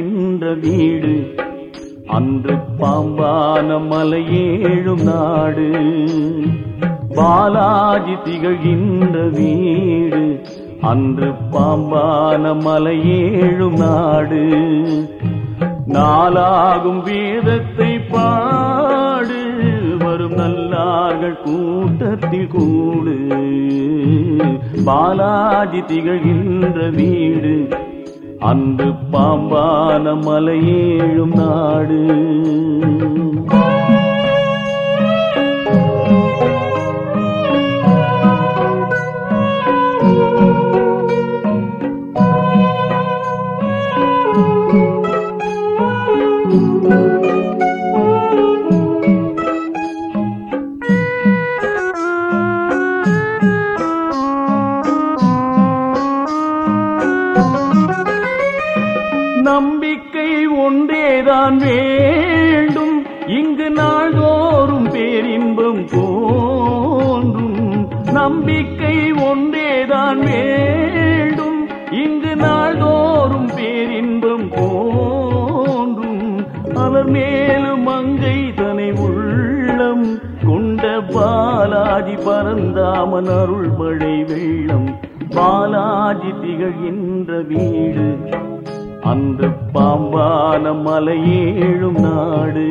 திகழ்கின்ற வீடு அன்று பாம்பான மலையேழும் நாடு பாலாஜி திகழ்கின்ற வீடு அன்று பாம்பான மலையேழும் நாடு நாளாகும் வேதத்தை பாடு வரும் நல்லார்கள் கூட்டத்தில் கூடு பாலாஜி திகழ்கின்ற வீடு அன்று பாம்பான மலையேழும் நாடு நம்பிக்கை ஒன்றேதான் வேண்டும் இங்கு நாள்தோறும் பேரின்பம் தோன்றும் நம்பிக்கை ஒன்றேதான் வேண்டும் இங்கு நாள்தோறும் பேரின்பம் தோன்றும் அவர் மேலும் மங்கை தனை உள்ளம் கொண்ட பாலாஜி பரந்தாமன் அருள் மழை வெள்ளம் பாலாஜி திகழ்கின்ற வீடு அன்று பாம்பான மலையேழும் நாடு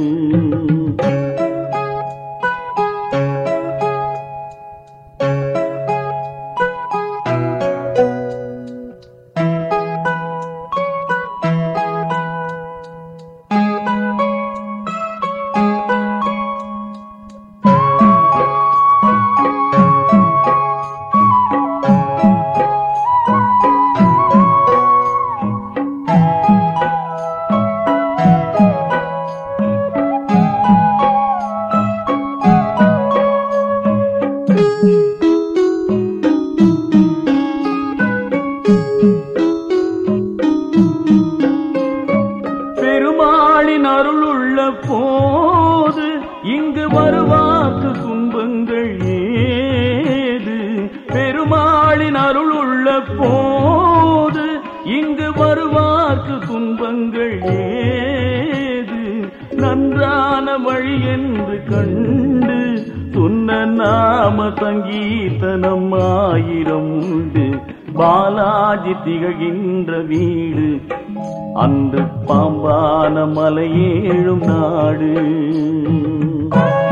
பெருமாளின் அருள் உள்ள போது இங்கு வருவாக்கு துன்பங்கள் ஏது பெருமாளின் அருள் உள்ள போது இங்கு வருவார்க்கு துன்பங்கள் ஏது நன்றான வழி என்று கண்டு சொன்ன நாம சங்கீதனம் ஆயிரம் உண்டு பாலாஜி திகழ்கின்ற வீடு அன்று பாம்பான மலையேழும் நாடு